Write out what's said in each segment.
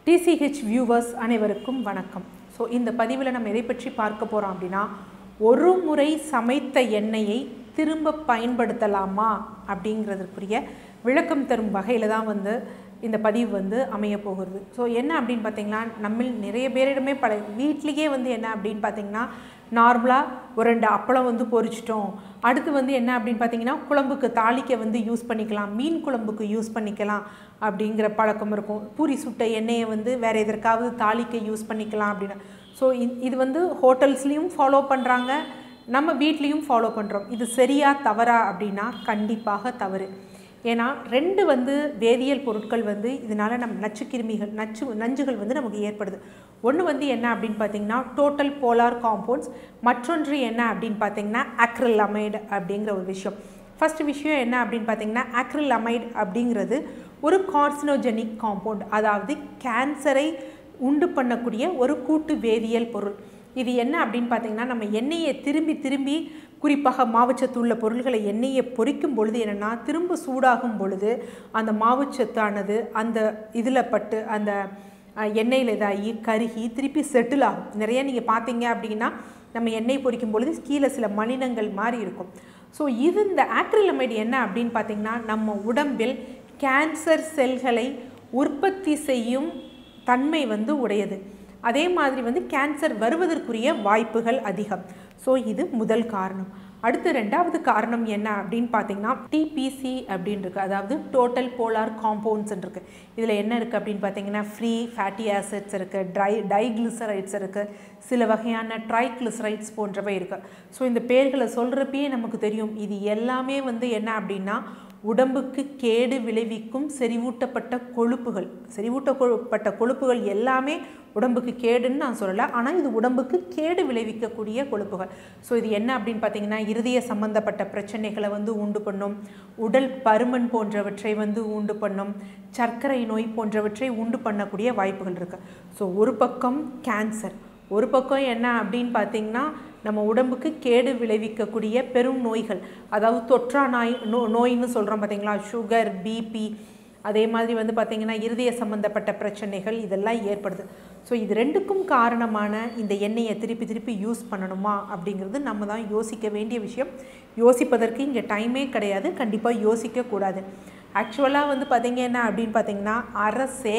DCH viewers அனைவருக்கும் வணக்கம் so இந்த பதிவில் நம்ம எதை பற்றி பார்க்க போகிறோம் அப்படின்னா ஒரு முறை சமைத்த எண்ணெயை திரும்ப பயன்படுத்தலாமா அப்படிங்கிறதுக்குரிய விளக்கம் தரும் வகையில் தான் வந்து இந்த பதிவு வந்து அமைய போகிறது ஸோ என்ன அப்படின்னு பார்த்தீங்கன்னா நம்ம நிறைய பேரிடமே பல வீட்லேயே வந்து என்ன அப்படின்னு பார்த்தீங்கன்னா நார்மலாக ஒரு ரெண்டு அப்பளம் வந்து பொரிச்சிட்டோம் அடுத்து வந்து என்ன அப்படின்னு பார்த்தீங்கன்னா குழம்புக்கு தாளிக்க வந்து யூஸ் பண்ணிக்கலாம் மீன் குழம்புக்கு யூஸ் பண்ணிக்கலாம் அப்படிங்கிற பழக்கம் இருக்கும் பூரி சுட்ட எண்ணெயை வந்து வேறு எதற்காவது தாளிக்க யூஸ் பண்ணிக்கலாம் அப்படின்னு ஸோ இது வந்து ஹோட்டல்ஸ்லேயும் ஃபாலோ பண்ணுறாங்க நம்ம வீட்லேயும் ஃபாலோ பண்ணுறோம் இது சரியா தவறா அப்படின்னா கண்டிப்பாக தவறு ஏன்னா ரெண்டு வந்து வேதியியல் பொருட்கள் வந்து இதனால் நம்ம நச்சுக்கிருமிகள் நச்சு நஞ்சுகள் வந்து நமக்கு ஏற்படுது ஒன்று வந்து என்ன அப்படின்னு பார்த்தீங்கன்னா டோட்டல் போலார் காம்பவுண்ட்ஸ் மற்றொன்று என்ன அப்படின்னு பார்த்தீங்கன்னா அக்ரிலமைடு அப்படிங்கிற ஒரு விஷயம் ஃபர்ஸ்ட் விஷயம் என்ன அப்படின்னு பார்த்தீங்கன்னா அக்ரிலமைடு அப்படிங்கிறது ஒரு கார்சினோஜெனிக் காம்பவுண்ட் அதாவது கேன்சரை உண்டு பண்ணக்கூடிய ஒரு கூட்டு வேதியியல் பொருள் இது என்ன அப்படின்னு பார்த்தீங்கன்னா நம்ம எண்ணெயை திரும்பி திரும்பி குறிப்பாக மாவுச்சத்து உள்ள பொருள்களை எண்ணெயை பொரிக்கும் பொழுது என்னென்னா திரும்ப சூடாகும் பொழுது அந்த மாவுச்சத்தானது அந்த இதில் பட்டு அந்த எண்ணெயில் இதாகி கருகி திருப்பி செட்டில் ஆகும் நிறைய நீங்கள் பார்த்தீங்க அப்படின்னா நம்ம எண்ணெய் பொரிக்கும் பொழுது கீழே சில மலினங்கள் மாதிரி இருக்கும் ஸோ இது இந்த ஆக்ரிலமைடு என்ன அப்படின்னு பார்த்தீங்கன்னா நம்ம உடம்பில் கேன்சர் செல்களை உற்பத்தி செய்யும் தன்மை வந்து உடையது அதே மாதிரி வந்து கேன்சர் வருவதற்குரிய வாய்ப்புகள் அதிகம் ஸோ இது முதல் காரணம் அடுத்து ரெண்டாவது காரணம் என்ன அப்படின்னு பார்த்தீங்கன்னா டிபிசி அப்படின்னு இருக்குது அதாவது டோட்டல் போலார் காம்பவுண்ட்ஸ் இருக்குது இதில் என்ன இருக்குது அப்படின்னு பார்த்தீங்கன்னா ஃப்ரீ ஃபேட்டி ஆசிட்ஸ் இருக்குது ட்ரை டைக்ளிசரைட்ஸ் இருக்குது சில வகையான ட்ரைக்ளிசரைட்ஸ் போன்றவை இருக்குது ஸோ இந்த பேர்களை சொல்கிறப்பயே நமக்கு தெரியும் இது எல்லாமே வந்து என்ன அப்படின்னா உடம்புக்கு கேடு விளைவிக்கும் செறிவூட்டப்பட்ட கொழுப்புகள் செறிவூட்டப்பட்ட கொழுப்புகள் எல்லாமே உடம்புக்கு கேடுன்னு நான் சொல்லலை ஆனால் இது உடம்புக்கு கேடு விளைவிக்கக்கூடிய கொழுப்புகள் ஸோ இது என்ன அப்படின்னு பார்த்தீங்கன்னா இருதய சம்பந்தப்பட்ட பிரச்சனைகளை வந்து உண்டு பண்ணும் உடல் பருமன் போன்றவற்றை வந்து உண்டு பண்ணும் சர்க்கரை நோய் போன்றவற்றை உண்டு பண்ணக்கூடிய வாய்ப்புகள் இருக்குது ஸோ ஒரு பக்கம் கேன்சர் ஒரு பக்கம் என்ன அப்படின்னு பார்த்தீங்கன்னா நம்ம உடம்புக்கு கேடு விளைவிக்கக்கூடிய பெரும் நோய்கள் அதாவது தொற்றா நோய் நோ நோயின்னு சொல்கிறோம் பார்த்தீங்களா சுகர் பிபி அதே மாதிரி வந்து பார்த்திங்கன்னா இருதய சம்மந்தப்பட்ட பிரச்சனைகள் இதெல்லாம் ஏற்படுது ஸோ இது ரெண்டுக்கும் காரணமான இந்த எண்ணெயை திருப்பி திருப்பி யூஸ் பண்ணணுமா அப்படிங்கிறது நம்ம தான் யோசிக்க வேண்டிய விஷயம் யோசிப்பதற்கு இங்கே டைமே கிடையாது கண்டிப்பாக யோசிக்கக்கூடாது ஆக்சுவலாக வந்து பார்த்திங்க என்ன அப்படின்னு பார்த்திங்கன்னா அரசே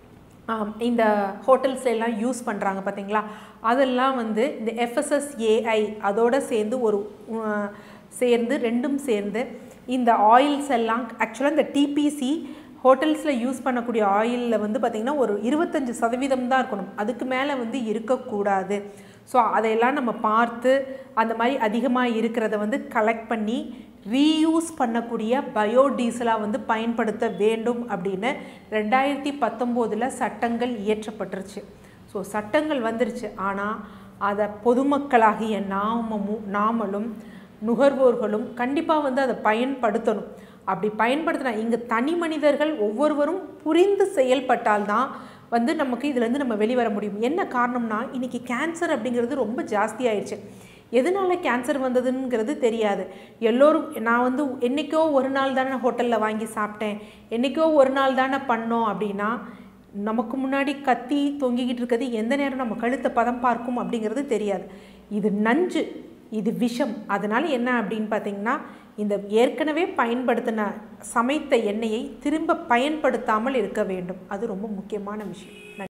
இந்த ஹோட்டல்ஸ் எல்லாம் யூஸ் பண்ணுறாங்க பார்த்தீங்களா அதெல்லாம் வந்து இந்த எஃப்எஸ்எஸ்ஏஐ அதோடு சேர்ந்து ஒரு சேர்ந்து ரெண்டும் சேர்ந்து இந்த ஆயில்ஸ் எல்லாம் ஆக்சுவலாக இந்த டிபிசி ஹோட்டல்ஸில் யூஸ் பண்ணக்கூடிய ஆயிலில் வந்து பார்த்திங்கன்னா ஒரு இருபத்தஞ்சி சதவீதம் தான் இருக்கணும் அதுக்கு மேலே வந்து இருக்கக்கூடாது ஸோ அதையெல்லாம் நம்ம பார்த்து அந்த மாதிரி அதிகமாக இருக்கிறத வந்து கலெக்ட் பண்ணி ரீயூஸ் பண்ணக்கூடிய பயோடீசலாக வந்து பயன்படுத்த வேண்டும் அப்படின்னு ரெண்டாயிரத்தி பத்தொம்போதில் சட்டங்கள் இயற்றப்பட்டுருச்சு ஸோ சட்டங்கள் வந்துருச்சு ஆனால் அதை பொதுமக்களாகிய நாமமும் நாமளும் நுகர்வோர்களும் கண்டிப்பாக வந்து அதை பயன்படுத்தணும் அப்படி பயன்படுத்தினா இங்கே தனி மனிதர்கள் ஒவ்வொருவரும் புரிந்து செயல்பட்டால்தான் வந்து நமக்கு இதுலேருந்து நம்ம வெளிவர முடியும் என்ன காரணம்னா இன்றைக்கி கேன்சர் அப்படிங்கிறது ரொம்ப ஜாஸ்தி ஆயிடுச்சு எதனால் கேன்சர் வந்ததுங்கிறது தெரியாது எல்லோரும் நான் வந்து என்றைக்கோ ஒரு நாள் தானே ஹோட்டலில் வாங்கி சாப்பிட்டேன் என்றைக்கோ ஒரு நாள் தானே பண்ணோம் அப்படின்னா நமக்கு முன்னாடி கத்தி தொங்கிக்கிட்டு இருக்கிறது எந்த நேரம் நம்ம கழுத்தை பதம் பார்க்கும் அப்படிங்கிறது தெரியாது இது நஞ்சு இது விஷம் அதனால் என்ன அப்படின்னு பார்த்தீங்கன்னா இந்த ஏற்கனவே பயன்படுத்தின சமைத்த எண்ணெயை திரும்ப பயன்படுத்தாமல் இருக்க வேண்டும் அது ரொம்ப முக்கியமான விஷயம்